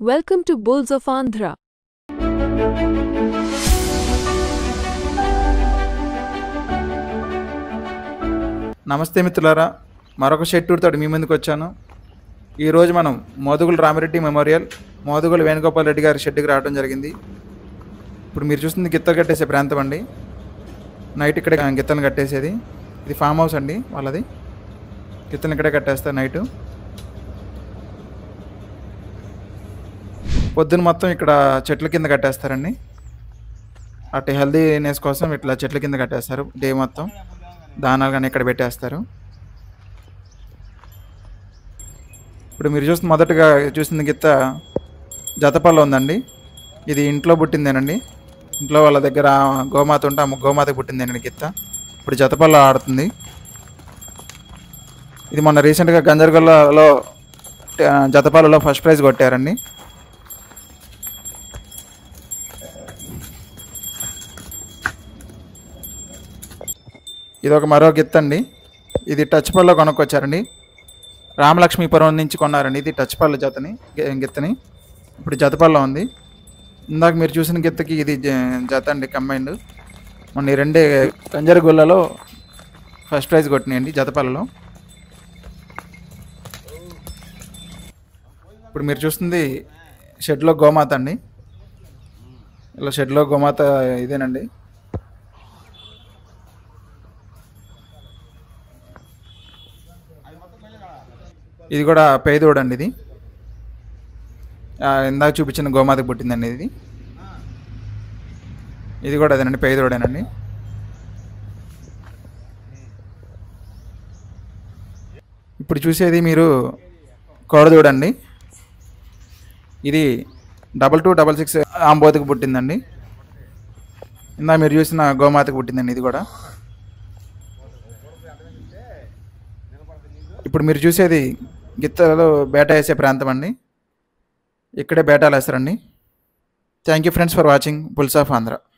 Welcome to Bulls of Andhra. నమస్తే మిత్రులారా మరొక షెడ్ టూర్తో మీ ముందుకు వచ్చాను ఈరోజు మనం మోదుగుల రామిరెడ్డి మెమోరియల్ మోదుగుల వేణుగోపాల్ రెడ్డి గారి షెడ్కి రావడం జరిగింది ఇప్పుడు మీరు చూస్తుంది గిత్తలు కట్టేసే ప్రాంతం అండి నైట్ ఇక్కడ గిత్తలు కట్టేసేది ఇది ఫామ్ హౌస్ అండి వాళ్ళది గిత్తలు ఇక్కడే కట్టేస్తారు నైట్ పొద్దున మొత్తం ఇక్కడ చెట్ల కింద కట్టేస్తారండి అటు హెల్దీనెస్ కోసం ఇట్లా చెట్ల కింద కట్టేస్తారు డే మొత్తం దానాలు కానీ ఇక్కడ పెట్టేస్తారు ఇప్పుడు మీరు చూస్తున్న మొదటగా చూసిన గిత్త జతపల్ల ఉందండి ఇది ఇంట్లో పుట్టిందేనండి ఇంట్లో వాళ్ళ దగ్గర గోమాత ఉంటే ఆ గోమాత పుట్టిందేనండి గిత్త ఇప్పుడు జతపల్ల ఆడుతుంది ఇది మొన్న రీసెంట్గా గంజర్గొల్లలో జతపాలలో ఫస్ట్ ప్రైజ్ కొట్టారండి ఇది ఒక మరో గిత్త అండి ఇది టచ్ పల్లో కొనుక్కొచ్చారండి రామలక్ష్మీపురం నుంచి కొన్నారండి ఇది టచ్ పళ్ళ జతని గి- గిత్తని ఇప్పుడు జతపల్లో ఉంది ఇందాక మీరు చూసిన గిత్తకి ఇది జ- జత అండి కంబైండ్ మొన్న ఈ రెండే కంజరగుల్లలో ఫస్ట్ ప్రైజ్ కొట్టినాయండి జతపల్లలో ఇప్పుడు మీరు చూస్తుంది షెడ్లో గోమాత అండి ఇలా షెడ్లో గోమాత ఇదేనండి ఇది కూడా పేదోడు అండి ఇది ఆ, ఇందాక చూపించిన గోమాతకు పుట్టిందండి ఇది ఇది కూడా అదేనండి పేదోడేనండి ఇప్పుడు చూసేది మీరు కోడదూడండి ఇది డబల్ టూ డబల్ సిక్స్ ఆంబోతుకు పుట్టిందండి ఇందా మీరు చూసిన గోమాతకు పుట్టిందండి ఇది కూడా ఇప్పుడు మీరు చూసేది గిత్తలలో బేట వేసే ప్రాంతం అండి ఇక్కడే బేటాలు వేస్తారండి thank you friends for watching bulls of Andhra